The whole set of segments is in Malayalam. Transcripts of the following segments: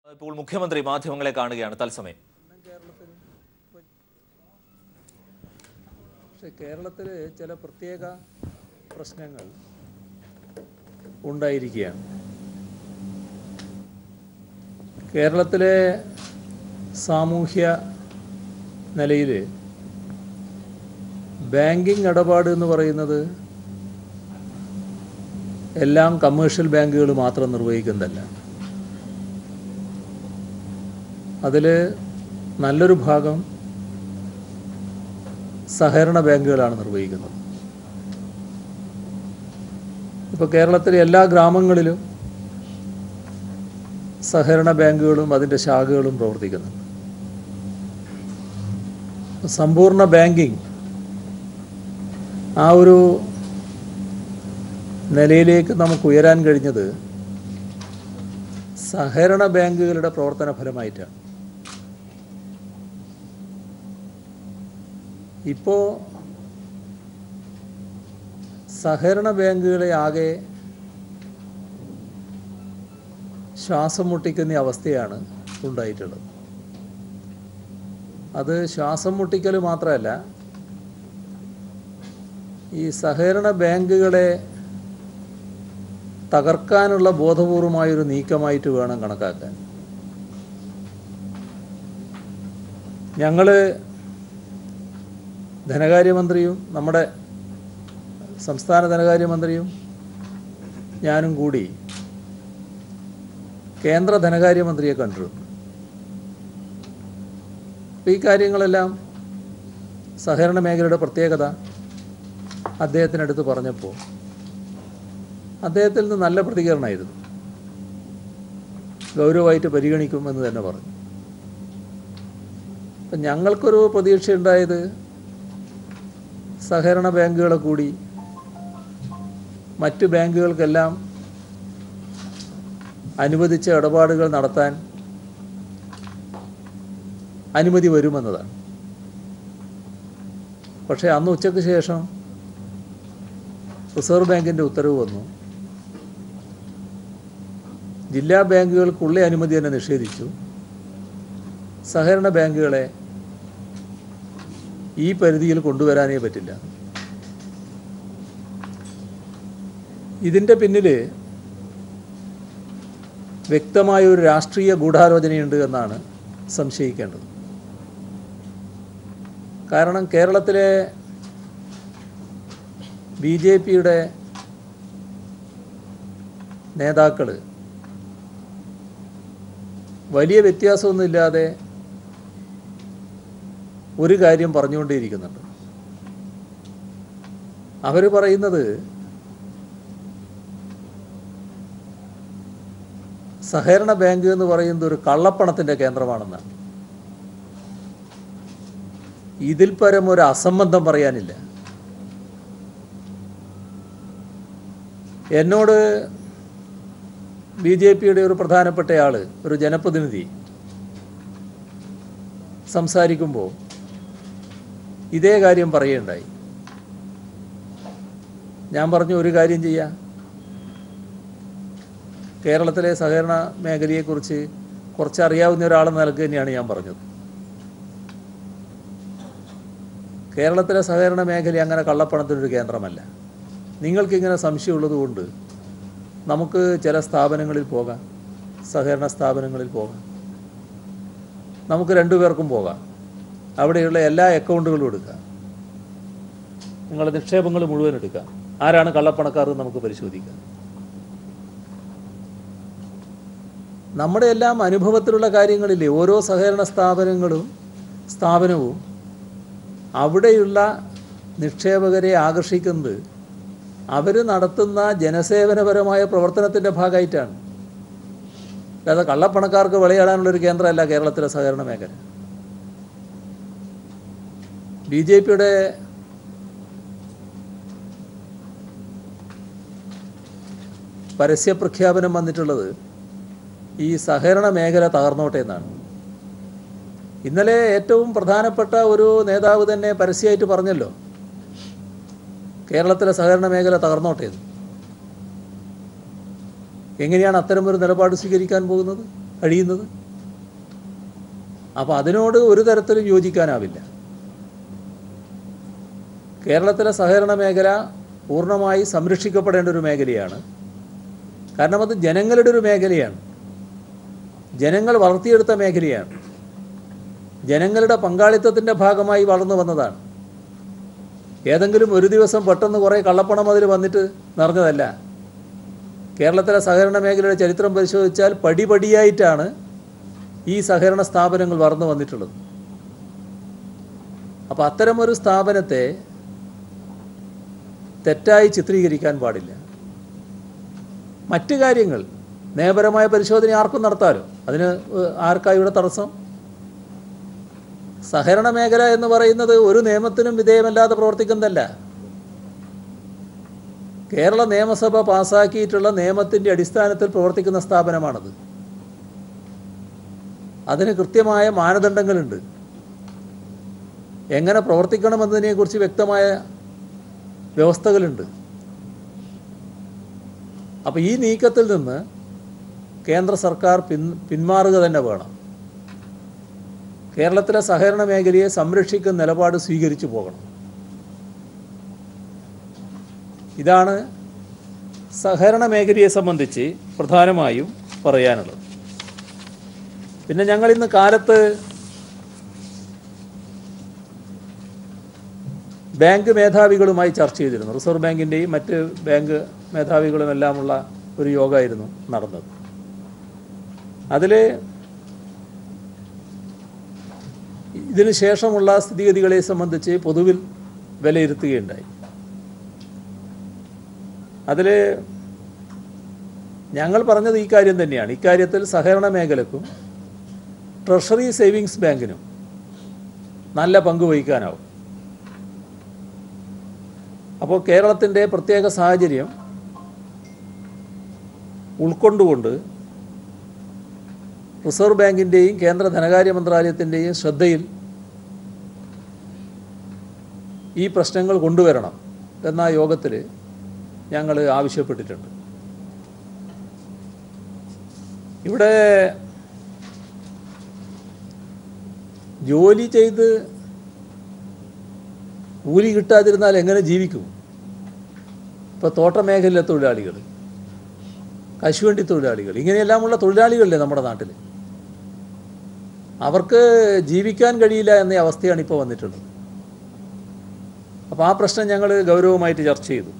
ഇപ്പോൾ മുഖ്യമന്ത്രി മാധ്യമങ്ങളെ കാണുകയാണ് തത്സമയം കേരളത്തിൽ പക്ഷെ കേരളത്തിൽ ചില പ്രത്യേക പ്രശ്നങ്ങൾ ഉണ്ടായിരിക്കുകയാണ് കേരളത്തിലെ സാമൂഹ്യ നിലയിൽ ബാങ്കിങ് ഇടപാട് എന്ന് പറയുന്നത് എല്ലാം കമേഴ്ഷ്യൽ ബാങ്കുകൾ മാത്രം നിർവഹിക്കുന്നതല്ല അതിൽ നല്ലൊരു ഭാഗം സഹകരണ ബാങ്കുകളാണ് നിർവഹിക്കുന്നത് ഇപ്പോൾ കേരളത്തിലെ എല്ലാ ഗ്രാമങ്ങളിലും സഹകരണ ബാങ്കുകളും അതിൻ്റെ ശാഖകളും പ്രവർത്തിക്കുന്നുണ്ട് സമ്പൂർണ്ണ ബാങ്കിങ് ആ ഒരു നിലയിലേക്ക് നമുക്ക് ഉയരാൻ കഴിഞ്ഞത് സഹകരണ ബാങ്കുകളുടെ പ്രവർത്തന ഫലമായിട്ടാണ് ഇപ്പോൾ സഹകരണ ബാങ്കുകളെ ആകെ ശ്വാസം മുട്ടിക്കുന്ന അവസ്ഥയാണ് ഉണ്ടായിട്ടുള്ളത് അത് ശ്വാസം മുട്ടിക്കൽ മാത്രമല്ല ഈ സഹകരണ ബാങ്കുകളെ തകർക്കാനുള്ള ബോധപൂർവമായൊരു നീക്കമായിട്ട് വേണം കണക്കാക്കാൻ ഞങ്ങൾ ധനകാര്യമന്ത്രിയും നമ്മുടെ സംസ്ഥാന ധനകാര്യമന്ത്രിയും ഞാനും കൂടി കേന്ദ്ര ധനകാര്യമന്ത്രിയെ കണ്ടിരുന്നു അപ്പോൾ ഈ കാര്യങ്ങളെല്ലാം സഹകരണ മേഖലയുടെ പ്രത്യേകത അദ്ദേഹത്തിനടുത്ത് പറഞ്ഞപ്പോൾ അദ്ദേഹത്തിൽ നിന്ന് നല്ല പ്രതികരണമായിരുന്നു ഗൗരവമായിട്ട് പരിഗണിക്കുമെന്ന് തന്നെ പറഞ്ഞു അപ്പം ഞങ്ങൾക്കൊരു പ്രതീക്ഷയുണ്ടായത് സഹകരണ ബാങ്കുകളെ കൂടി മറ്റ് ബാങ്കുകൾക്കെല്ലാം അനുവദിച്ച ഇടപാടുകൾ നടത്താൻ അനുമതി വരുമെന്നതാണ് പക്ഷേ അന്ന് ഉച്ചയ്ക്ക് ശേഷം റിസർവ് ബാങ്കിൻ്റെ ഉത്തരവ് വന്നു ജില്ലാ ബാങ്കുകൾക്കുള്ള അനുമതി തന്നെ നിഷേധിച്ചു സഹകരണ ബാങ്കുകളെ ഈ പരിധിയിൽ കൊണ്ടുവരാനേ പറ്റില്ല ഇതിൻ്റെ പിന്നിൽ വ്യക്തമായ ഒരു രാഷ്ട്രീയ ഗൂഢാലോചനയുണ്ട് എന്നാണ് സംശയിക്കേണ്ടത് കാരണം കേരളത്തിലെ ബി ജെ പിയുടെ നേതാക്കൾ വലിയ വ്യത്യാസമൊന്നുമില്ലാതെ ഒരു കാര്യം പറഞ്ഞുകൊണ്ടേയിരിക്കുന്നുണ്ട് അവർ പറയുന്നത് സഹകരണ ബാങ്ക് എന്ന് പറയുന്നത് ഒരു കള്ളപ്പണത്തിൻ്റെ കേന്ദ്രമാണെന്നാണ് ഇതിൽ പരം ഒരു അസംബന്ധം പറയാനില്ല എന്നോട് ബി ജെ പിയുടെ ഒരു പ്രധാനപ്പെട്ട ആൾ ഒരു ജനപ്രതിനിധി സംസാരിക്കുമ്പോൾ ഇതേ കാര്യം പറയുകയുണ്ടായി ഞാൻ പറഞ്ഞു ഒരു കാര്യം ചെയ്യാം കേരളത്തിലെ സഹകരണ മേഖലയെക്കുറിച്ച് കുറച്ച് അറിയാവുന്ന ഒരാളെന്ന നിലക്ക് തന്നെയാണ് ഞാൻ പറഞ്ഞത് കേരളത്തിലെ സഹകരണ മേഖല അങ്ങനെ കള്ളപ്പണത്തിനൊരു കേന്ദ്രമല്ല നിങ്ങൾക്കിങ്ങനെ സംശയമുള്ളത് കൊണ്ട് നമുക്ക് ചില സ്ഥാപനങ്ങളിൽ പോകാം സഹകരണ സ്ഥാപനങ്ങളിൽ പോകാം നമുക്ക് രണ്ടുപേർക്കും പോകാം അവിടെയുള്ള എല്ലാ അക്കൗണ്ടുകളും എടുക്കാം നിങ്ങളുടെ നിക്ഷേപങ്ങൾ മുഴുവൻ എടുക്കാം ആരാണ് കള്ളപ്പണക്കാർ എന്ന് നമുക്ക് പരിശോധിക്കാം നമ്മുടെ എല്ലാം അനുഭവത്തിലുള്ള കാര്യങ്ങളില്ലേ ഓരോ സഹകരണ സ്ഥാപനങ്ങളും സ്ഥാപനവും അവിടെയുള്ള നിക്ഷേപകരെ ആകർഷിക്കുന്നത് അവർ നടത്തുന്ന ജനസേവനപരമായ പ്രവർത്തനത്തിൻ്റെ ഭാഗമായിട്ടാണ് അല്ലാതെ കള്ളപ്പണക്കാർക്ക് വിളയാടാനുള്ളൊരു കേന്ദ്രമല്ല കേരളത്തിലെ സഹകരണ മേഖല ബി ജെ പിയുടെ പരസ്യപ്രഖ്യാപനം വന്നിട്ടുള്ളത് ഈ സഹകരണ മേഖല തകർന്നോട്ടെ എന്നാണ് ഇന്നലെ ഏറ്റവും പ്രധാനപ്പെട്ട ഒരു നേതാവ് തന്നെ പരസ്യമായിട്ട് പറഞ്ഞല്ലോ കേരളത്തിലെ സഹകരണ മേഖല തകർന്നോട്ടെ എന്ന് എങ്ങനെയാണ് അത്തരമൊരു നിലപാട് സ്വീകരിക്കാൻ പോകുന്നത് കഴിയുന്നത് അപ്പോൾ അതിനോട് ഒരു തരത്തിലും യോജിക്കാനാവില്ല കേരളത്തിലെ സഹകരണ മേഖല പൂർണ്ണമായി സംരക്ഷിക്കപ്പെടേണ്ട ഒരു മേഖലയാണ് കാരണം അത് ജനങ്ങളുടെ ഒരു മേഖലയാണ് ജനങ്ങൾ വളർത്തിയെടുത്ത മേഖലയാണ് ജനങ്ങളുടെ പങ്കാളിത്തത്തിൻ്റെ ഭാഗമായി വളർന്നു വന്നതാണ് ഏതെങ്കിലും ഒരു ദിവസം പെട്ടെന്ന് കുറേ കള്ളപ്പണം അതിൽ വന്നിട്ട് നിറഞ്ഞതല്ല കേരളത്തിലെ സഹകരണ മേഖലയുടെ ചരിത്രം പരിശോധിച്ചാൽ പടിപടിയായിട്ടാണ് ഈ സഹകരണ സ്ഥാപനങ്ങൾ വളർന്നു വന്നിട്ടുള്ളത് അപ്പോൾ അത്തരമൊരു സ്ഥാപനത്തെ തെറ്റായി ചിത്രീകരിക്കാൻ പാടില്ല മറ്റ് കാര്യങ്ങൾ നിയമപരമായ പരിശോധന ആർക്കും നടത്താമല്ലോ അതിന് ഏഹ്, ആർക്കാ ഇവിടെ തടസ്സം സഹകരണ മേഖല എന്ന് പറയുന്നത് ഒരു നിയമത്തിനും വിധേയമല്ലാതെ പ്രവർത്തിക്കുന്നതല്ല കേരള നിയമസഭ പാസാക്കിയിട്ടുള്ള നിയമത്തിൻ്റെ അടിസ്ഥാനത്തിൽ പ്രവർത്തിക്കുന്ന സ്ഥാപനമാണത് അതിന് കൃത്യമായ മാനദണ്ഡങ്ങളുണ്ട് എങ്ങനെ പ്രവർത്തിക്കണമെന്നതിനെക്കുറിച്ച് വ്യക്തമായ വ്യവസ്ഥകളുണ്ട് അപ്പോൾ ഈ നീക്കത്തിൽ നിന്ന് കേന്ദ്ര സർക്കാർ പിൻ പിന്മാറുക തന്നെ വേണം കേരളത്തിലെ സഹകരണ മേഖലയെ സംരക്ഷിക്കുന്ന നിലപാട് സ്വീകരിച്ചു പോകണം ഇതാണ് സഹകരണ മേഖലയെ സംബന്ധിച്ച് പ്രധാനമായും പറയാനുള്ളത് പിന്നെ ഞങ്ങൾ ഇന്ന് കാലത്ത് ബാങ്ക് മേധാവികളുമായി ചർച്ച ചെയ്തിരുന്നു റിസർവ് ബാങ്കിൻ്റെയും മറ്റ് ബാങ്ക് മേധാവികളും എല്ലാമുള്ള ഒരു യോഗമായിരുന്നു നടന്നത് അതിൽ ഇതിന് ശേഷമുള്ള സ്ഥിതിഗതികളെ സംബന്ധിച്ച് പൊതുവിൽ വിലയിരുത്തുകയുണ്ടായി അതിൽ ഞങ്ങൾ പറഞ്ഞത് ഈ കാര്യം തന്നെയാണ് ഇക്കാര്യത്തിൽ സഹകരണ മേഖലക്കും ട്രഷറി സേവിങ്സ് ബാങ്കിനും നല്ല പങ്ക് വഹിക്കാനാവും അപ്പോൾ കേരളത്തിൻ്റെ പ്രത്യേക സാഹചര്യം ഉൾക്കൊണ്ടുകൊണ്ട് റിസർവ് ബാങ്കിൻ്റെയും കേന്ദ്ര ധനകാര്യ മന്ത്രാലയത്തിൻ്റെയും ശ്രദ്ധയിൽ ഈ പ്രശ്നങ്ങൾ കൊണ്ടുവരണം എന്ന യോഗത്തിൽ ഞങ്ങൾ ആവശ്യപ്പെട്ടിട്ടുണ്ട് ഇവിടെ ജോലി ചെയ്ത് കൂലി കിട്ടാതിരുന്നാൽ എങ്ങനെ ജീവിക്കും ഇപ്പോൾ തോട്ടമേഖലയിലെ തൊഴിലാളികൾ കശുവണ്ടി തൊഴിലാളികൾ ഇങ്ങനെയെല്ലാമുള്ള തൊഴിലാളികളില്ലേ നമ്മുടെ നാട്ടിൽ അവർക്ക് ജീവിക്കാൻ കഴിയില്ല എന്ന അവസ്ഥയാണ് ഇപ്പോൾ വന്നിട്ടുള്ളത് അപ്പോൾ ആ പ്രശ്നം ഞങ്ങൾ ഗൗരവമായിട്ട് ചർച്ച ചെയ്തു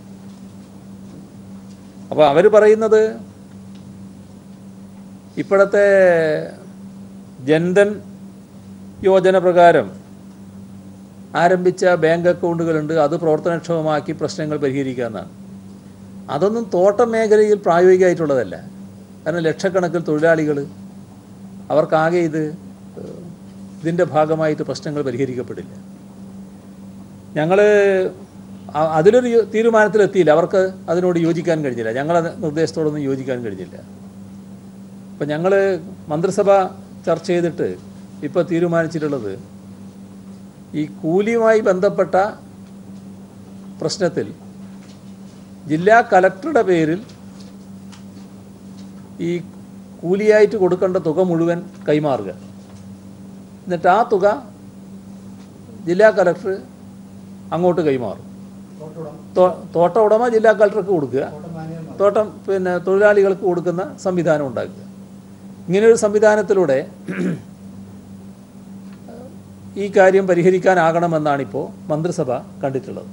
അപ്പോൾ അവർ പറയുന്നത് ഇപ്പോഴത്തെ ജൻധൻ യോജന പ്രകാരം ആരംഭിച്ച ബാങ്ക് അക്കൗണ്ടുകളുണ്ട് അത് പ്രവർത്തനക്ഷമമാക്കി പ്രശ്നങ്ങൾ പരിഹരിക്കാമെന്നാണ് അതൊന്നും തോട്ടം മേഖലയിൽ പ്രായോഗികമായിട്ടുള്ളതല്ല കാരണം ലക്ഷക്കണക്കിന് തൊഴിലാളികൾ അവർക്കാകെ ഇത് ഏഹ്, ഇതിൻ്റെ ഭാഗമായിട്ട് പ്രശ്നങ്ങൾ പരിഹരിക്കപ്പെടില്ല ഞങ്ങൾ അതിലൊരു യോ- തീരുമാനത്തിലെത്തിയില്ല അവർക്ക് അതിനോട് യോജിക്കാൻ കഴിഞ്ഞില്ല ഞങ്ങളത് നിർദ്ദേശത്തോടൊന്നും യോജിക്കാൻ കഴിഞ്ഞില്ല അപ്പം ഞങ്ങൾ മന്ത്രിസഭ ചർച്ച ചെയ്തിട്ട് ഇപ്പോൾ തീരുമാനിച്ചിട്ടുള്ളത് ഈ കൂലിയുമായി ബന്ധപ്പെട്ട പ്രശ്നത്തിൽ ജില്ലാ കലക്ടറുടെ പേരിൽ ഈ കൂലിയായിട്ട് കൊടുക്കേണ്ട തുക മുഴുവൻ കൈമാറുക എന്നിട്ട് ആ തുക ജില്ലാ കലക്ടർ അങ്ങോട്ട് കൈമാറും തോ- തോട്ട ഉടമ ജില്ലാ കലക്ടർക്ക് കൊടുക്കുക തോട്ടം പിന്നെ തൊഴിലാളികൾക്ക് കൊടുക്കുന്ന സംവിധാനം ഉണ്ടാക്കുക ഇങ്ങനെയൊരു സംവിധാനത്തിലൂടെ ഈ കാര്യം പരിഹരിക്കാനാകണമെന്നാണിപ്പോൾ മന്ത്രിസഭ കണ്ടിട്ടുള്ളത്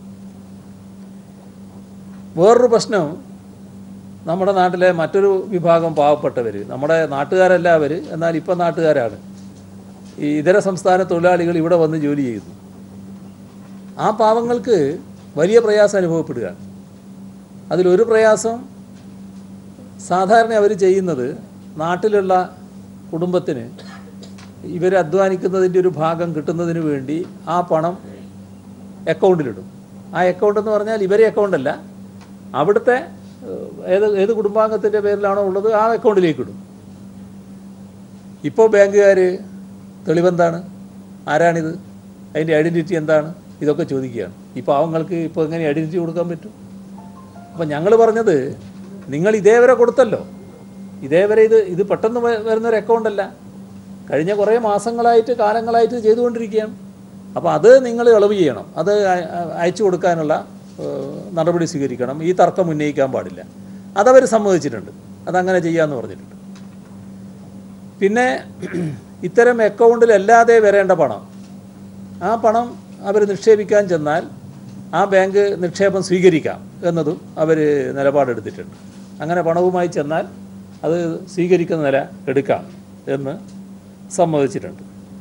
വേറൊരു പ്രശ്നം നമ്മുടെ നാട്ടിലെ മറ്റൊരു വിഭാഗം പാവപ്പെട്ടവർ നമ്മുടെ നാട്ടുകാരല്ല അവർ എന്നാൽ ഇപ്പം നാട്ടുകാരാണ് ഈ ഇതര സംസ്ഥാന തൊഴിലാളികൾ ഇവിടെ വന്ന് ജോലി ചെയ്യുന്നു ആ പാവങ്ങൾക്ക് വലിയ പ്രയാസം അനുഭവപ്പെടുകയാണ് അതിലൊരു പ്രയാസം സാധാരണ അവർ ചെയ്യുന്നത് നാട്ടിലുള്ള കുടുംബത്തിന് ഇവർ അധ്വാനിക്കുന്നതിൻ്റെ ഒരു ഭാഗം കിട്ടുന്നതിന് വേണ്ടി ആ പണം അക്കൗണ്ടിലിടും ആ അക്കൗണ്ട് എന്ന് പറഞ്ഞാൽ ഇവരെ അക്കൗണ്ടല്ല അവിടുത്തെ ഏഹ്, ഏത് ഏത് കുടുംബാംഗത്തിൻ്റെ പേരിലാണോ ഉള്ളത് ആ അക്കൗണ്ടിലേക്ക് ഇടും ഇപ്പോൾ ബാങ്കുകാർ തെളിവെന്താണ് ആരാണിത് അതിൻ്റെ ഐഡൻറ്റിറ്റി എന്താണ് ഇതൊക്കെ ചോദിക്കുകയാണ് ഈ പാവങ്ങൾക്ക് ഇപ്പോൾ എങ്ങനെ ഐഡൻറ്റിറ്റി കൊടുക്കാൻ പറ്റും അപ്പം ഞങ്ങൾ പറഞ്ഞത് നിങ്ങൾ ഇതേവരെ കൊടുത്തല്ലോ ഇതേവരെ ഇത് ഇത് പെട്ടെന്ന് വ- വരുന്നൊരു അക്കൗണ്ടല്ല കഴിഞ്ഞ കുറേ മാസങ്ങളായിട്ട് കാലങ്ങളായിട്ട് ചെയ്തുകൊണ്ടിരിക്കുകയാണ് അപ്പോൾ അത് നിങ്ങൾ ഇളവ് ചെയ്യണം അത് അയ- അയച്ചു കൊടുക്കാനുള്ള ഏഹ്, നടപടി സ്വീകരിക്കണം ഈ തർക്കം ഉന്നയിക്കാൻ പാടില്ല അതവർ സമ്മതിച്ചിട്ടുണ്ട് അതങ്ങനെ ചെയ്യാമെന്ന് പറഞ്ഞിട്ടുണ്ട് പിന്നെ ഇത്തരം അക്കൗണ്ടിലല്ലാതെ വരേണ്ട പണം ആ പണം അവർ നിക്ഷേപിക്കാൻ ചെന്നാൽ ആ ബാങ്ക് നിക്ഷേപം സ്വീകരിക്കാം എന്നതും അവർ നിലപാടെടുത്തിട്ടുണ്ട് അങ്ങനെ പണവുമായി ചെന്നാൽ അത് സ്വീകരിക്കുന്ന നില എടുക്കാം എന്ന് സമ്മതിച്ചിട്ടുണ്ട്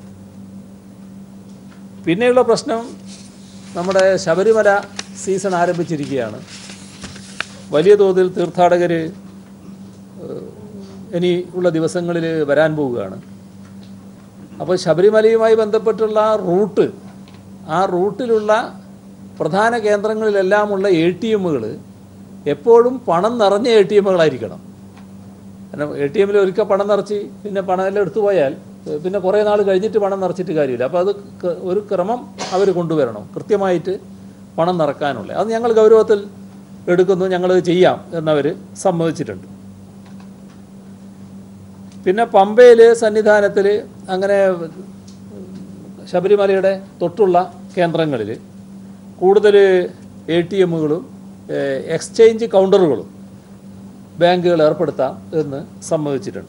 പിന്നെയുള്ള പ്രശ്നം നമ്മുടെ ശബരിമല സീസൺ ആരംഭിച്ചിരിക്കുകയാണ് വലിയ തോതിൽ തീർത്ഥാടകർ ഇനി ഉള്ള ദിവസങ്ങളിൽ വരാൻ പോവുകയാണ് അപ്പോൾ ശബരിമലയുമായി ബന്ധപ്പെട്ടുള്ള റൂട്ട് ആ റൂട്ടിലുള്ള പ്രധാന കേന്ദ്രങ്ങളിലെല്ലാമുള്ള എ ടി എമ്മുകൾ എപ്പോഴും പണം നിറഞ്ഞ എ ടി എമ്മുകളായിരിക്കണം കാരണം എ ടി എമ്മിൽ ഒരിക്കൽ പണം നിറച്ച് പിന്നെ പണമെല്ലാം എടുത്തു പോയാൽ ഏഹ് പിന്നെ കുറേ നാൾ കഴിഞ്ഞിട്ട് പണം നിറച്ചിട്ട് കാര്യമില്ല അപ്പോൾ അത് ക- ഒരു ക്രമം അവർ കൊണ്ടുവരണം കൃത്യമായിട്ട് പണം നിറക്കാനുള്ള അത് ഞങ്ങൾ ഗൗരവത്തിൽ എടുക്കുന്നു ഞങ്ങൾ ചെയ്യാം എന്നവർ സമ്മതിച്ചിട്ടുണ്ട് പിന്നെ പമ്പയിൽ സന്നിധാനത്തിൽ അങ്ങനെ ശബരിമലയുടെ തൊട്ടുള്ള കേന്ദ്രങ്ങളിൽ കൂടുതൽ എ ടി എമ്മുകളും എക്സ്ചേഞ്ച് കൗണ്ടറുകളും ബാങ്കുകൾ ഏർപ്പെടുത്താം എന്ന് സമ്മതിച്ചിട്ടുണ്ട്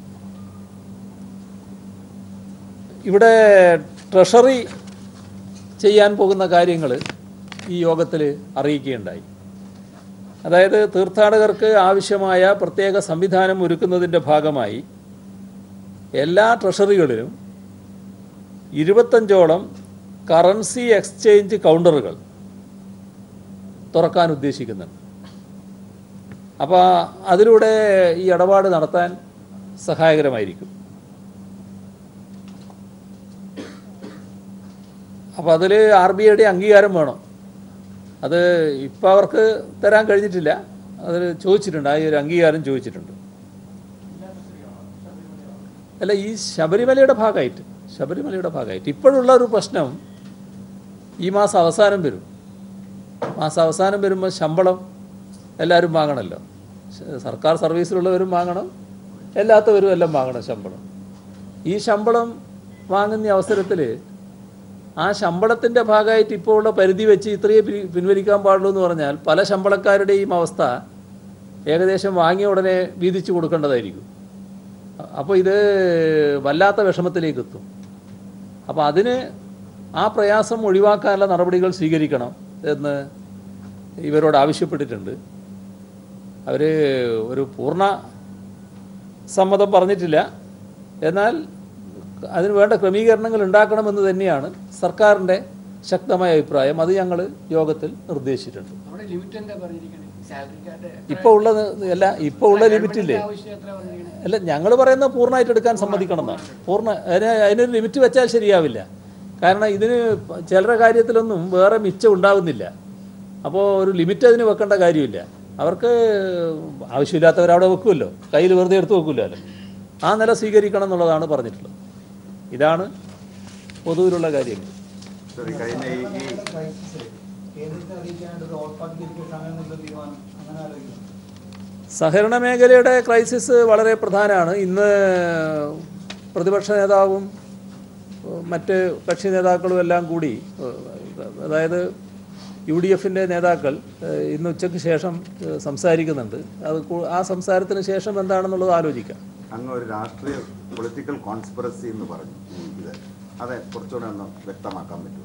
ഇവിടെ ട്രഷറി ചെയ്യാൻ പോകുന്ന കാര്യങ്ങൾ ഈ യോഗത്തിൽ അറിയിക്കുകയുണ്ടായി അതായത് തീർത്ഥാടകർക്ക് ആവശ്യമായ പ്രത്യേക സംവിധാനം ഒരുക്കുന്നതിൻ്റെ ഭാഗമായി എല്ലാ ട്രഷറികളിലും ഇരുപത്തഞ്ചോളം കറൻസി എക്സ്ചേഞ്ച് കൗണ്ടറുകൾ തുറക്കാൻ ഉദ്ദേശിക്കുന്നുണ്ട് അപ്പോൾ അതിലൂടെ ഈ ഇടപാട് നടത്താൻ സഹായകരമായിരിക്കും അപ്പോൾ അതിൽ ആർ ബി ഐയുടെ അംഗീകാരം വേണം അത് ഇപ്പോൾ അവർക്ക് തരാൻ കഴിഞ്ഞിട്ടില്ല അതിൽ ചോദിച്ചിട്ടുണ്ട് ആ ഒരു അംഗീകാരം ചോദിച്ചിട്ടുണ്ട് അല്ല ഈ ശബരിമലയുടെ ഭാഗമായിട്ട് ശബരിമലയുടെ ഭാഗമായിട്ട് ഇപ്പോഴുള്ള ഒരു പ്രശ്നം ഈ മാസം അവസാനം വരും മാസം അവസാനം വരുമ്പോൾ ശമ്പളം എല്ലാവരും വാങ്ങണമല്ലോ ശ- സർക്കാർ സർവീസിലുള്ളവരും വാങ്ങണം അല്ലാത്തവരും എല്ലാം വാങ്ങണം ശമ്പളം ഈ ശമ്പളം വാങ്ങുന്ന അവസരത്തിൽ ആ ശമ്പളത്തിൻ്റെ ഭാഗമായിട്ട് ഇപ്പോൾ ഉള്ള പരിധി വെച്ച് ഇത്രയേ പി- പിൻവലിക്കാൻ പാടുള്ളൂ എന്ന് പറഞ്ഞാൽ പല ശമ്പളക്കാരുടെയും അവസ്ഥ ഏകദേശം വാങ്ങിയ ഉടനെ വീതിച്ചു കൊടുക്കേണ്ടതായിരിക്കും അപ്പോൾ ഇത് വല്ലാത്ത വിഷമത്തിലേക്ക് എത്തും അപ്പോൾ അതിന് ആ പ്രയാസം ഒഴിവാക്കാനുള്ള നടപടികൾ സ്വീകരിക്കണം എന്ന് ഇവരോട് ആവശ്യപ്പെട്ടിട്ടുണ്ട് അവർ ഒരു പൂർണ്ണ സമ്മതം പറഞ്ഞിട്ടില്ല എന്നാൽ അതിന് വേണ്ട ക്രമീകരണങ്ങൾ ഉണ്ടാക്കണമെന്ന് തന്നെയാണ് സർക്കാരിൻ്റെ ശക്തമായ അഭിപ്രായം അത് ഞങ്ങൾ യോഗത്തിൽ നിർദ്ദേശിച്ചിട്ടുണ്ട് അവിടെ ലിമിറ്റ് എന്താ പറഞ്ഞിരിക്കണേ സാലറിക്കാരുടെ ഇപ്പോൾ ഉള്ള അല്ല ഇപ്പോൾ ഉള്ള ലിമിറ്റില്ലേ ആവശ്യം എത്ര പറഞ്ഞിരിക്കണേ അല്ല ഞങ്ങൾ പറയുന്നത് പൂർണ്ണമായിട്ട് എടുക്കാൻ സമ്മതിക്കണം എന്നാണ് പൂർണ്ണ അതിന് അതിനൊരു ലിമിറ്റ് വെച്ചാൽ ശരിയാവില്ല കാരണം ഇതിന് ചിലരുടെ കാര്യത്തിലൊന്നും വേറെ മിച്ചം ഉണ്ടാകുന്നില്ല അപ്പോൾ ഒരു ലിമിറ്റ് അതിന് വെക്കേണ്ട കാര്യമില്ല അവർക്ക് ആവശ്യമില്ലാത്തവർ അവിടെ വെക്കുമല്ലോ കയ്യിൽ വെറുതെ എടുത്ത് വെക്കില്ലല്ലോ ആ നില സ്വീകരിക്കണം എന്നുള്ളതാണ് പറഞ്ഞിട്ടുള്ളത് ഇതാണ് പൊതുവിലുള്ള കാര്യങ്ങൾ സർ, ഈ കഴിഞ്ഞ ഈ ഈ കേന്ദ്രത്തെ അറിയിക്കാനായിട്ട് ഒരു ഓൾ പാർട്ടി വെരിഫിക്കേഷൻ അങ്ങനെയുള്ള തീരുമാനം അങ്ങനെ ആലോചിക്കുന്നു സഹകരണ മേഖലയുടെ ക്രൈസിസ് വളരെ പ്രധാനമാണ് ഇന്ന് പ്രതിപക്ഷ നേതാവും ഏഹ്, മറ്റ് കക്ഷി നേതാക്കളും എല്ലാം കൂടി ഏഹ്, അതായത് യു ഡി എഫിൻ്റെ നേതാക്കൾ ഏഹ്, ഇന്ന് ഉച്ചയ്ക്ക് ശേഷം ഏഹ്, സംസാരിക്കുന്നുണ്ട് അത് കൂ- ആ സംസാരത്തിന് ശേഷം എന്താണെന്നുള്ളത് ആലോചിക്കാം അങ്ങ് ഒരു രാഷ്ട്രീയ പൊളിറ്റിക്കൽ കോൺസ്പിറസി എന്ന് പറഞ്ഞു ഈ ഇത് അതെ കുറച്ചുകൂടെ ഒന്ന് വ്യക്തമാക്കാൻ പറ്റുമോ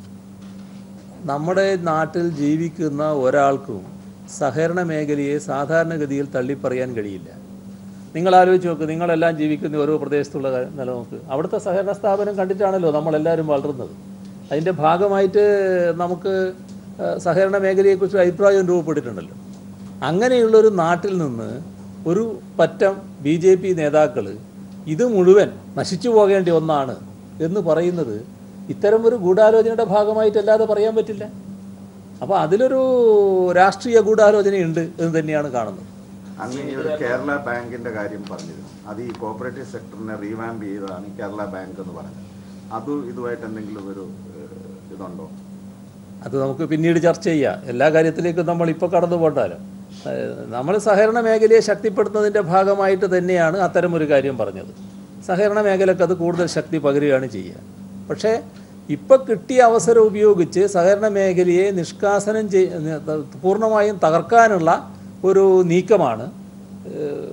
നമ്മുടെ നാട്ടിൽ ജീവിക്കുന്ന ഒരാൾക്കും സഹകരണ മേഖലയെ സാധാരണഗതിയിൽ തള്ളിപ്പറയാൻ കഴിയില്ല നിങ്ങൾ ആലോചിച്ച് നോക്ക് നിങ്ങളെല്ലാം ജീവിക്കുന്ന ഓരോ പ്രദേശത്തുള്ള കാര്യം നിലനോക്ക് അവിടുത്തെ സഹകരണ സ്ഥാപനം കണ്ടിട്ടാണല്ലോ നമ്മളെല്ലാവരും വളർന്നത് അതിൻ്റെ ഭാഗമായിട്ട് നമുക്ക് ആ, സഹകരണ മേഖലയെക്കുറിച്ച് അഭിപ്രായം രൂപപ്പെട്ടിട്ടുണ്ടല്ലോ അങ്ങനെയുള്ളൊരു നാട്ടിൽ നിന്ന് ഒരു പറ്റം ബി ജെ പി നേതാക്കൾ ഇത് മുഴുവൻ നശിച്ചു പോകേണ്ട ഒന്നാണ് എന്ന് പറയുന്നത് ഇത്തരം ഒരു ഗൂഢാലോചനയുടെ ഭാഗമായിട്ടല്ലാതെ പറയാൻ പറ്റില്ല അപ്പോൾ അതിലൊരു രാഷ്ട്രീയ ഗൂഢാലോചനയുണ്ട് എന്ന് തന്നെയാണ് കാണുന്നത് അങ്ങ് ഈ ഒരു കേരള ബാങ്കിന്റെ കാര്യം പറഞ്ഞിരുന്നു അത് ഈ കോപ്പറേറ്റീവ് സെക്ടറിനെ റീവാമ്പ് ചെയ്തതാണ് ഈ കേരള ബാങ്ക് എന്ന് പറഞ്ഞത് അത് ഇതുമായിട്ട് എന്തെങ്കിലും ഒരു ഏഹ്, ഇതുണ്ടോ അത് നമുക്ക് പിന്നീട് ചർച്ച ചെയ്യാം എല്ലാ കാര്യത്തിലേക്കും നമ്മൾ ഇപ്പോൾ കടന്നു പോകണ്ടല്ലോ നമ്മൾ സഹകരണ മേഖലയെ ശക്തിപ്പെടുത്തുന്നതിൻ്റെ ഭാഗമായിട്ട് തന്നെയാണ് അത്തരം ഒരു കാര്യം പറഞ്ഞത് സഹകരണ മേഖലക്ക് അത് കൂടുതൽ ശക്തി പകരുകയാണ് ചെയ്യുക പക്ഷേ ഇപ്പോൾ കിട്ടിയ അവസരം ഉപയോഗിച്ച് സഹകരണ മേഖലയെ നിഷ്കാസനം ചെയ് പൂർണ്ണമായും തകർക്കാനുള്ള ഒരു നീക്കമാണ് ഏഹ്,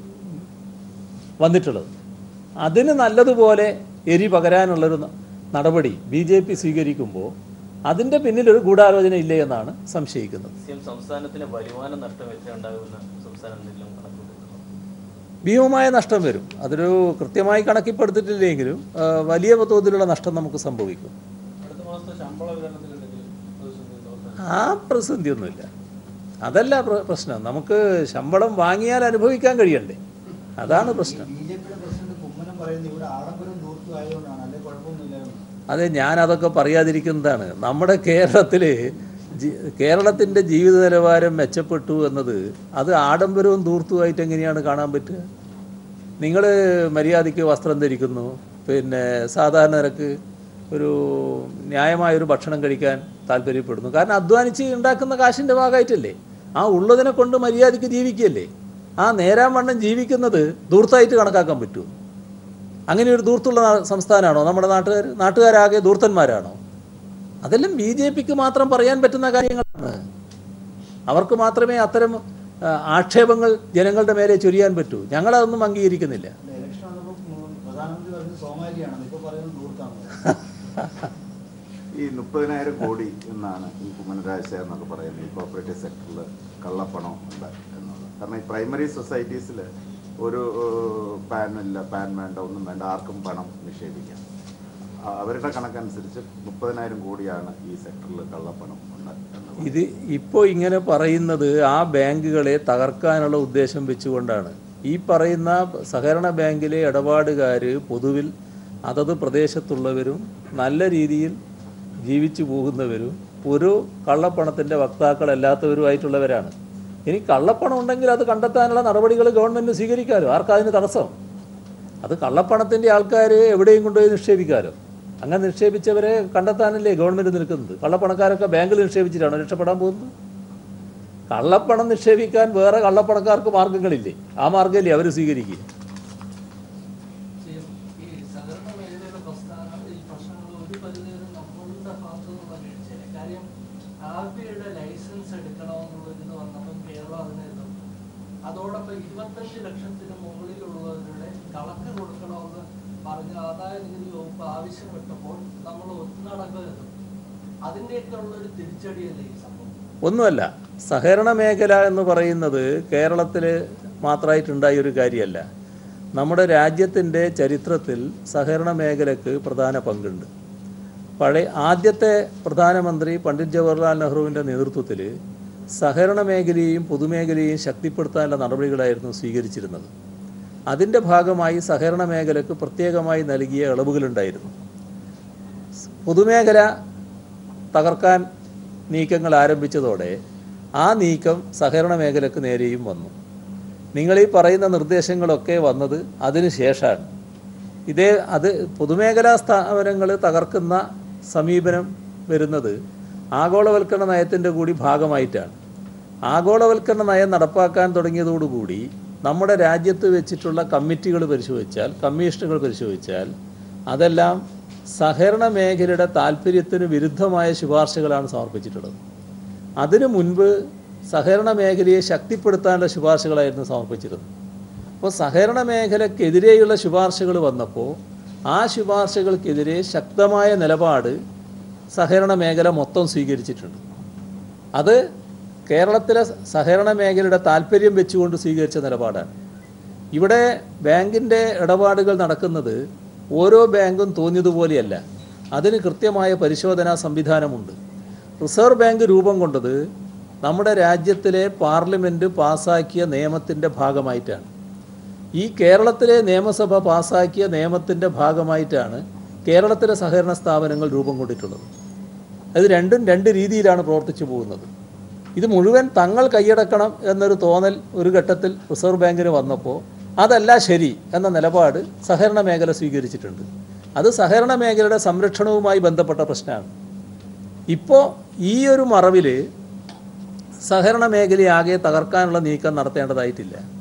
വന്നിട്ടുള്ളത് അതിന് നല്ലതുപോലെ എരി പകരാനുള്ളൊരു ന- നടപടി ബി ജെ പി സ്വീകരിക്കുമ്പോൾ അതിൻ്റെ പിന്നിലൊരു ഗൂഢാലോചന ഇല്ലേ എന്നാണ് സംശയിക്കുന്നത് സി എം സംസ്ഥാനത്തിന് വരുമാന നഷ്ടം എത്ര ഉണ്ടാകുമെന്ന് സംസ്ഥാനം എന്തെങ്കിലും കണക്കുകൂട്ടുന്നു ഭീമമായ നഷ്ടം വരും അതൊരു കൃത്യമായി കണക്കിപ്പെടുത്തിട്ടില്ലെങ്കിലും ആ, വലിയ തോതിലുള്ള നഷ്ടം നമുക്ക് സംഭവിക്കും അടുത്ത മാസത്തെ ശമ്പള വിതരണത്തിൽ എന്തെങ്കിലും പ്രതിസന്ധി ഉണ്ടോ? ആ പ്രതിസന്ധിയൊന്നുമില്ല അതല്ല പ്ര- പ്രശ്നം നമുക്ക് ശമ്പളം വാങ്ങിയാൽ അനുഭവിക്കാൻ കഴിയണ്ടേ അതാണ് പ്രശ്നം ബി ജെ പിയുടെ പ്രസിഡന്റ് കുമ്മനം പറയുന്നത് ഇവിടെ ആഡംബരം ദൂർത്തു ആയതുകൊണ്ടാണ് അല്ലെ കുഴപ്പമൊന്നുമില്ലായിരുന്നു അതെ ഞാൻ അതൊക്കെ പറയാതിരിക്കുന്നതാണ് നമ്മുടെ കേരളത്തിൽ കേരളത്തിൻ്റെ ജീവിത നിലവാരം മെച്ചപ്പെട്ടു എന്നത് അത് ആഡംബരവും ദൂർത്തുമായിട്ട് എങ്ങനെയാണ് കാണാൻ പറ്റുക നിങ്ങൾ മര്യാദയ്ക്ക് വസ്ത്രം ധരിക്കുന്നു പിന്നെ സാധാരണ നിരക്ക് ഒരു ന്യായമായൊരു ഭക്ഷണം കഴിക്കാൻ താല്പര്യപ്പെടുന്നു കാരണം അധ്വാനിച്ച് ഉണ്ടാക്കുന്ന കാശിൻ്റെ ഭാഗമായിട്ടല്ലേ ആ ഉള്ളതിനെ കൊണ്ട് മര്യാദയ്ക്ക് ജീവിക്കുകയല്ലേ ആ നേരാൻ വണ്ണം ജീവിക്കുന്നത് ദൂർത്തായിട്ട് കണക്കാക്കാൻ പറ്റുമോ അങ്ങനെ ഒരു ദൂർത്തുള്ള നാ- സംസ്ഥാനമാണോ നമ്മുടെ നാട്ടുകാർ നാട്ടുകാരാകെ ദൂർത്തന്മാരാണോ അതെല്ലാം ബി ജെ പിക്ക് മാത്രം പറയാൻ പറ്റുന്ന കാര്യങ്ങളാണ് അവർക്ക് മാത്രമേ അത്തരം ആ, ആക്ഷേപങ്ങൾ ജനങ്ങളുടെ മേലെ ചൊരിയാൻ പറ്റൂ ഞങ്ങളതൊന്നും അംഗീകരിക്കുന്നില്ല ഇലക്ഷൻ വന്നപ്പോൾ പ്രധാനമന്ത്രി പറഞ്ഞത് സോമാലിയാണ് ഇപ്പോൾ പറയുന്നത് ദൂർത്താണ് ഈ മുപ്പതിനായിരം കോടി എന്നാണ് ഈ കുമ്മനരാജ എന്നൊക്കെ പറയുന്നത് ഈ കോപ്പറേറ്റീവ് സെക്ടറിൽ കള്ളപ്പണം ഉണ്ട് എന്നുള്ളത് കാരണം ഈ പ്രൈമറി സൊസൈറ്റീസിൽ ഒരു ഏഹ്, പാൻ ഇല്ല പാൻ വേണ്ട ഒന്നും വേണ്ട ആർക്കും പണം നിക്ഷേപിക്കാം ആ, അവരുടെ കണക്കനുസരിച്ച് മുപ്പതിനായിരം കോടിയാണ് ഈ സെക്ടറിൽ കള്ളപ്പണം ഉണ്ട് എന്നുള്ളത് ഇത് ഇപ്പോൾ ഇങ്ങനെ പറയുന്നത് ആ ബാങ്കുകളെ തകർക്കാനുള്ള ഉദ്ദേശം വെച്ചുകൊണ്ടാണ് ഈ പറയുന്ന സഹകരണ ബാങ്കിലെ ഇടപാടുകാർ പൊതുവിൽ അതത് പ്രദേശത്തുള്ളവരും നല്ല രീതിയിൽ ജീവിച്ചു പോകുന്നവരും ഒരു കള്ളപ്പണത്തിൻ്റെ വക്താക്കളല്ലാത്തവരുമായിട്ടുള്ളവരാണ് ഇനി കള്ളപ്പണം ഉണ്ടെങ്കിൽ അത് കണ്ടെത്താനുള്ള നടപടികൾ ഗവൺമെൻറ് സ്വീകരിക്കാമല്ലോ ആർക്കതിന് തടസ്സം അത് കള്ളപ്പണത്തിൻ്റെ ആൾക്കാർ എവിടെയും കൊണ്ടുപോയി നിക്ഷേപിക്കാമല്ലോ അങ്ങനെ നിക്ഷേപിച്ചവരെ കണ്ടെത്താനല്ലേ ഗവൺമെൻറ് നിൽക്കുന്നത് കള്ളപ്പണക്കാരൊക്കെ ബാങ്കിൽ നിക്ഷേപിച്ചിട്ടാണോ രക്ഷപ്പെടാൻ പോകുന്നത് കള്ളപ്പണം നിക്ഷേപിക്കാൻ വേറെ കള്ളപ്പണക്കാർക്ക് മാർഗങ്ങളില്ലേ ആ മാർഗ്ഗമല്ലേ അവർ സ്വീകരിക്കുക ചെയ്യും. ഈ സഹകരണ മേഖലയുടെ പ്രസ്ഥാനം ഈ പ്രശ്നങ്ങൾ ഒരു പരിധിവരെ നമ്മളുടെ ഭാഗത്തു നിന്നുള്ള വീഴ്ചയില്ല കാര്യം ആർ ബി ഐയുടെ ലൈസൻസ് എടുക്കണമെന്നുള്ളൊരിത് വന്നപ്പം കേരളം അതിനെ എതിർത്തു അതോടൊപ്പം ഇരുപത്തഞ്ച് ലക്ഷത്തിന് മുകളിലുള്ളവരുടെ കണക്ക് കൊടുക്കണമെന്ന് പറഞ്ഞ ആദായ നികുതി വകുപ്പ് ആവശ്യപ്പെട്ടപ്പോൾ നമ്മൾ ഒത്തുനടക്കരുത് അതിൻ്റെയൊക്കെ ഉള്ളൊരു തിരിച്ചടിയല്ലേ ഈ സംഭവം ഒന്നുമല്ല സഹകരണ മേഖല എന്ന് പറയുന്നത് കേരളത്തിൽ മാത്രമായിട്ടുണ്ടായ ഒരു കാര്യമല്ല നമ്മുടെ രാജ്യത്തിൻ്റെ ചരിത്രത്തിൽ സഹകരണ മേഖലക്ക് പ്രധാന പങ്കുണ്ട് പഴയ ആദ്യത്തെ പ്രധാനമന്ത്രി പണ്ഡിറ്റ് ജവഹർലാൽ നെഹ്റുവിൻ്റെ നേതൃത്വത്തിൽ സഹകരണ മേഖലയെയും പൊതുമേഖലയെയും ശക്തിപ്പെടുത്താനുള്ള നടപടികളായിരുന്നു സ്വീകരിച്ചിരുന്നത് അതിൻ്റെ ഭാഗമായി സഹകരണ മേഖലക്ക് പ്രത്യേകമായി നൽകിയ ഇളവുകളുണ്ടായിരുന്നു പൊതുമേഖല തകർക്കാൻ നീക്കങ്ങൾ ആരംഭിച്ചതോടെ ആ നീക്കം സഹകരണ മേഖലക്ക് നേരെയും വന്നു നിങ്ങൾ ഈ പറയുന്ന നിർദ്ദേശങ്ങളൊക്കെ വന്നത് അതിന് ശേഷമാണ് ഇതേ അത് പൊതുമേഖലാ സ്ഥാപനങ്ങൾ തകർക്കുന്ന സമീപനം വരുന്നത് ആഗോളവൽക്കരണ നയത്തിൻ്റെ കൂടി ഭാഗമായിട്ടാണ് ആഗോളവൽക്കരണ നയം നടപ്പാക്കാൻ തുടങ്ങിയതോടുകൂടി നമ്മുടെ രാജ്യത്ത് വെച്ചിട്ടുള്ള കമ്മിറ്റികൾ പരിശോധിച്ചാൽ കമ്മീഷനുകൾ പരിശോധിച്ചാൽ അതെല്ലാം സഹകരണ മേഖലയുടെ താല്പര്യത്തിന് വിരുദ്ധമായ ശുപാർശകളാണ് സമർപ്പിച്ചിട്ടുള്ളത് അതിനു മുൻപ് സഹകരണ മേഖലയെ ശക്തിപ്പെടുത്താനുള്ള ശുപാർശകളായിരുന്നു സമർപ്പിച്ചിരുന്നത് അപ്പോൾ സഹകരണ മേഖലക്കെതിരെയുള്ള ശുപാർശകൾ വന്നപ്പോൾ ആ ശുപാർശകൾക്കെതിരെ ശക്തമായ നിലപാട് സഹകരണ മേഖല മൊത്തം സ്വീകരിച്ചിട്ടുണ്ട് അത് കേരളത്തിലെ സഹകരണ മേഖലയുടെ താല്പര്യം വെച്ചുകൊണ്ട് സ്വീകരിച്ച നിലപാടാണ് ഇവിടെ ബാങ്കിൻ്റെ ഇടപാടുകൾ നടക്കുന്നത് ഓരോ ബാങ്കും തോന്നിയതുപോലെയല്ല അതിന് കൃത്യമായ പരിശോധനാ സംവിധാനമുണ്ട് റിസർവ് ബാങ്ക് രൂപം കൊണ്ടത് നമ്മുടെ രാജ്യത്തിലെ പാർലമെൻറ്റ് പാസാക്കിയ നിയമത്തിൻ്റെ ഭാഗമായിട്ടാണ് ഈ കേരളത്തിലെ നിയമസഭ പാസാക്കിയ നിയമത്തിൻ്റെ ഭാഗമായിട്ടാണ് കേരളത്തിലെ സഹകരണ സ്ഥാപനങ്ങൾ രൂപം കൊണ്ടിട്ടുള്ളത് അത് രണ്ടും രണ്ട് രീതിയിലാണ് പ്രവർത്തിച്ചു പോകുന്നത് ഇത് മുഴുവൻ തങ്ങൾ കൈയടക്കണം എന്നൊരു തോന്നൽ ഒരു ഘട്ടത്തിൽ റിസർവ് ബാങ്കിന് വന്നപ്പോൾ അതല്ല ശരി എന്ന നിലപാട് സഹകരണ മേഖല സ്വീകരിച്ചിട്ടുണ്ട് അത് സഹകരണ മേഖലയുടെ സംരക്ഷണവുമായി ബന്ധപ്പെട്ട പ്രശ്നമാണ് ഇപ്പോൾ ഈ ഒരു മറവിൽ സഹകരണ മേഖലയാകെ തകർക്കാനുള്ള നീക്കം നടത്തേണ്ടതായിട്ടില്ല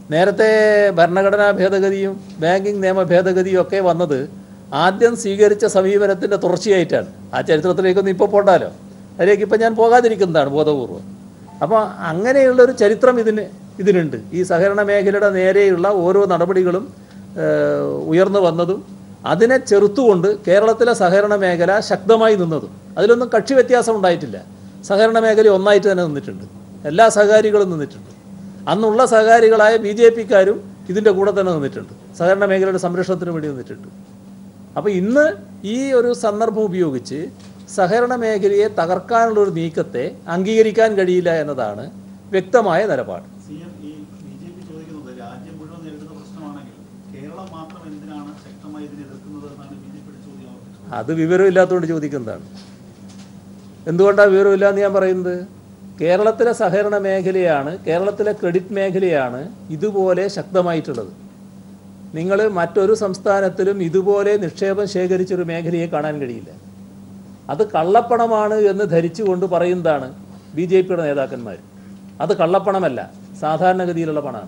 നേരത്തെ ഭരണഘടനാ ഭേദഗതിയും ബാങ്കിങ് നിയമ ഭേദഗതിയും ഒക്കെ വന്നത് ആദ്യം സ്വീകരിച്ച സമീപനത്തിൻ്റെ തുടർച്ചയായിട്ടാണ് ആ ചരിത്രത്തിലേക്കൊന്നും ഇപ്പോൾ പോണ്ടാലോ അതിലേക്ക് ഇപ്പം ഞാൻ പോകാതിരിക്കുന്നതാണ് ബോധപൂർവം അപ്പോൾ അങ്ങനെയുള്ളൊരു ചരിത്രം ഇതിന് ഇതിനുണ്ട് ഈ സഹകരണ മേഖലയുടെ നേരെയുള്ള ഓരോ നടപടികളും ഏഹ്, ഉയർന്നു വന്നതും അതിനെ ചെറുത്തുകൊണ്ട് കേരളത്തിലെ സഹകരണ മേഖല ശക്തമായി നിന്നതും അതിലൊന്നും കക്ഷി വ്യത്യാസം ഉണ്ടായിട്ടില്ല സഹകരണ മേഖല ഒന്നായിട്ട് തന്നെ നിന്നിട്ടുണ്ട് എല്ലാ സഹകാരികളും നിന്നിട്ടുണ്ട് അന്നുള്ള സഹകാരികളായ ബി ജെ പിക്കാരും ഇതിൻ്റെ കൂടെ തന്നെ നിന്നിട്ടുണ്ട് സഹകരണ മേഖലയുടെ സംരക്ഷണത്തിന് വേണ്ടി നിന്നിട്ടുണ്ട് അപ്പോൾ ഇന്ന് ഈ ഒരു സന്ദർഭം ഉപയോഗിച്ച് സഹകരണ മേഖലയെ തകർക്കാനുള്ള ഒരു നീക്കത്തെ അംഗീകരിക്കാൻ കഴിയില്ല എന്നതാണ് വ്യക്തമായ നിലപാട് സി എം ഈ ബി ജെ പി ചോദിക്കുന്നത് രാജ്യം മുഴുവൻ നേരിടുന്ന പ്രശ്നമാണെങ്കിൽ കേരളം മാത്രം എന്തിനാണ് ശക്തമായി ഇതിനെ എതിർക്കുന്നത് എന്നാണ് ബി ജെ പിയുടെ ചോദ്യം ആവർത്തിച്ചത് അത് വിവരമില്ലാത്തതുകൊണ്ട് ചോദിക്കുന്നതാണ് എന്തുകൊണ്ടാണ് വിവരമില്ല എന്ന് ഞാൻ പറയുന്നത് കേരളത്തിലെ സഹകരണ മേഖലയാണ് കേരളത്തിലെ ക്രെഡിറ്റ് മേഖലയാണ് ഇതുപോലെ ശക്തമായിട്ടുള്ളത് നിങ്ങൾ മറ്റൊരു സംസ്ഥാനത്തിലും ഇതുപോലെ നിക്ഷേപം ശേഖരിച്ചൊരു മേഖലയെ കാണാൻ കഴിയില്ല അത് കള്ളപ്പണമാണ് എന്ന് ധരിച്ചുകൊണ്ട് പറയുന്നതാണ് ബി ജെ പിയുടെ നേതാക്കന്മാർ അത് കള്ളപ്പണമല്ല സാധാരണഗതിയിലുള്ള പണമാണ്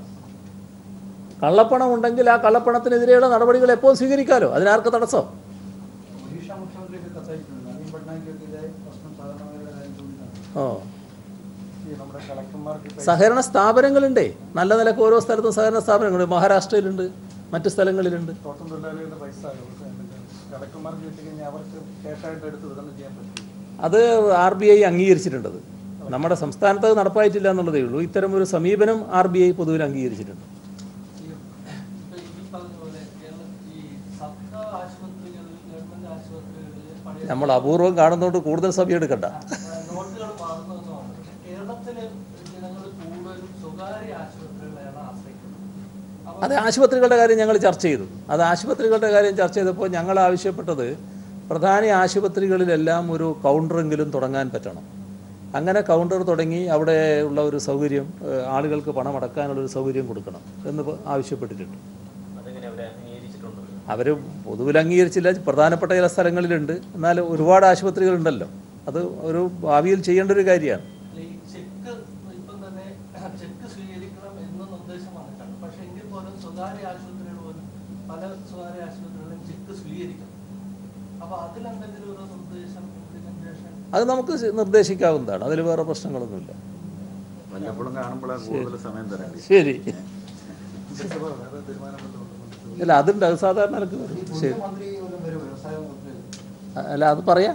കള്ളപ്പണം ഉണ്ടെങ്കിൽ ആ കള്ളപ്പണത്തിനെതിരെയുള്ള നടപടികൾ എപ്പോൾ സ്വീകരിക്കാമല്ലോ അതിനാർക്ക് തടസ്സം ഒഡീഷ മുഖ്യമന്ത്രിക്ക് കത്തയച്ചിട്ടുണ്ട് നവീൻ പട്നായിക്കെതിരെ പ്രശ്നം സാധാരണ കാര്യം ചോദിക്കണം ഓ ഈ നമ്മുടെ കളക്ടർമാർക്ക് ഇപ്പൊ സഹകരണ സ്ഥാപനങ്ങളുണ്ടേ നല്ല നിലക്ക് ഓരോ സ്ഥലത്തും സഹകരണ സ്ഥാപനങ്ങളുണ്ട് മഹാരാഷ്ട്രയിലുണ്ട് മറ്റു സ്ഥലങ്ങളിലുണ്ട് തോട്ടം തൊഴിലാളികളുടെ പൈസ കളക്ടർമാർക്ക് കിട്ടിക്കഴിഞ്ഞാൽ അവർക്ക് ക്യാഷായിട്ട് എടുത്ത് വിതരണം ചെയ്യാൻ പറ്റും അത് ആർ ബി ഐ അംഗീകരിച്ചിട്ടുണ്ടത് നമ്മുടെ സംസ്ഥാനത്ത് അത് നടപ്പായിട്ടില്ല എന്നുള്ളതേ ഉള്ളൂ ഇത്തരം ഒരു സമീപനം ആർ ബി ഐ പൊതുവിൽ അംഗീകരിച്ചിട്ടുണ്ട് ഈ ഇപ്പൊ ഈ പറഞ്ഞ പോലെ കേരളം ഈ സർക്കാർ ആശുപത്രികളിൽ ഗവൺമെന്റ് ആശുപത്രികളിൽ പഴയ നമ്മൾ അപൂർവം കാണുന്നതുകൊണ്ട് കൂടുതൽ സമയം എടുക്കണ്ട നോട്ടുകൾ മാറുന്നതെന്നാണ് പക്ഷെ കേരളത്തിലെ ജനങ്ങൾ കൂടുതലും സ്വകാര്യ ആശുപത്രികളെയാണ് ആശ്രയിക്കുന്നത് അപ്പൊ അത് ആശുപത്രികളുടെ കാര്യം ഞങ്ങൾ ചർച്ച ചെയ്തു അത് ആശുപത്രികളുടെ കാര്യം ചർച്ച ചെയ്തപ്പോൾ ഞങ്ങൾ ആവശ്യപ്പെട്ടത് പ്രധാന ആശുപത്രികളിലെല്ലാം ഒരു കൗണ്ടറെങ്കിലും തുടങ്ങാൻ പറ്റണം അങ്ങനെ കൗണ്ടർ തുടങ്ങി അവിടെ ഉള്ള ഒരു സൗകര്യം ഏഹ്, ആളുകൾക്ക് പണം അടക്കാനുള്ള ഒരു സൗകര്യം കൊടുക്കണം എന്ന് പ- ആവശ്യപ്പെട്ടിട്ടുണ്ട് അതെങ്ങനെ അവരെ അംഗീകരിച്ചിട്ടുണ്ടോ അവർ പൊതുവിൽ അംഗീകരിച്ചില്ല പ്രധാനപ്പെട്ട ചില സ്ഥലങ്ങളിലുണ്ട് എന്നാൽ ഒരുപാട് ആശുപത്രികളുണ്ടല്ലോ അത് ഒരു ഭാവിയിൽ ചെയ്യേണ്ട ഒരു കാര്യമാണ് ഈ ചെക്ക് ഇപ്പം തന്നെ ചെക്ക് സ്വീകരിക്കണം എന്ന നിർദ്ദേശം വന്നിട്ടാണ് പക്ഷെ എങ്കിൽ പോലും സ്വകാര്യ ആശുപത്രികൾ പോലും പല സ്വകാര്യ ആശുപത്രികളിലും ചെക്ക് സ്വീകരിക്കണം അപ്പൊ അതിലെന്തെങ്കിലും ഒരു നിർദ്ദേശം ഇംപ്ലിമെന്റേഷൻ അത് നമുക്ക് നിർദ്ദേശിക്കാവുന്നതാണ് അതിൽ വേറെ പ്രശ്നങ്ങളൊന്നുമില്ല വല്ലപ്പോഴും കാണുമ്പോഴാണ് കൂടുതൽ സമയം തരേണ്ടി ശരി വേറെ തീരുമാനം വല്ലതും ഉണ്ടോ? ഇല്ല അതുണ്ട് അത് സാധാരണ നിലക്ക് വരും ശരി മന്ത്രി പോലും വരും വ്യവസായ മന്ത്രി അല്ല അത് പറയാം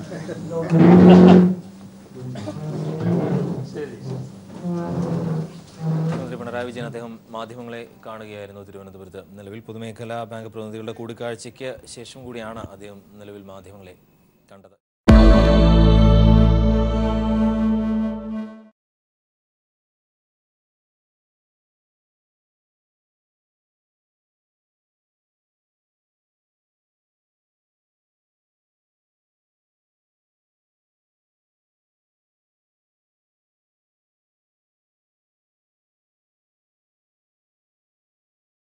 മുഖ്യമന്ത്രി പിണറായി വിജയൻ അദ്ദേഹം മാധ്യമങ്ങളെ കാണുകയായിരുന്നു തിരുവനന്തപുരത്ത് നിലവിൽ പൊതുമേഖലാ ബാങ്ക് പ്രതിനിധികളുടെ കൂടിക്കാഴ്ചയ്ക്ക് ശേഷം കൂടിയാണ് അദ്ദേഹം നിലവിൽ മാധ്യമങ്ങളെ കണ്ടത്